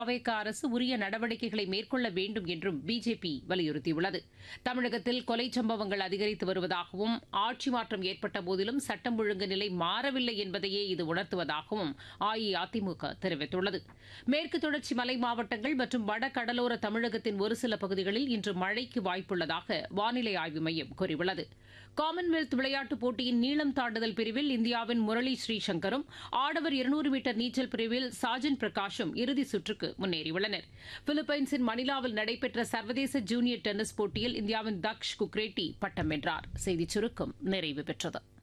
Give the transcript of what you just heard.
அவைக்க அரசு உரிய நடவடிக்கைகளை மேற்கொள்ள வேண்டும் என்றும் பிஜேபி வலியுறுத்தியுள்ளது தமிழகத்தில் கொலை சம்பவங்கள் அதிகரித்து வருவதாகவும் ஆட்சி மாற்றம் ஏற்பட்ட போதிலும் சட்டம் ஒழுங்கு நிலை மாறவில்லை என்பதையே இது உணர்த்துவதாகவும் அஇஅதிமுக தெரிவித்துள்ளது மேற்கு தொடர்ச்சி மலை மாவட்டங்கள் மற்றும் வட கடலோர தமிழகத்தின் ஒரு சில பகுதிகளில் இன்று மழைக்கு வாய்ப்புள்ளதாக வானிலை ஆய்வு மையம் கூறியுள்ளது காமன்வெல்த் விளையாட்டுப் போட்டியின் நீளம் தாண்டுதல் பிரிவில் இந்தியாவின் முரளி ஸ்ரீசங்கரும் ஆடவர் இருநூறு மீட்டர் நீச்சல் பிரிவில் சாஜன் பிரகாஷும் இறுதிச் சுற்றுக்கு முன்னேறியுள்ளனர் பிலிப்பைன்ஸின் மணிலாவில் நடைபெற்ற சர்வதேச ஜூனியர் டென்னிஸ் போட்டியில் இந்தியாவின் தக்ஷ் குக்ரேட்டி பட்டம் வென்றார் செய்திச் சுருக்கம் நிறைவு பெற்றது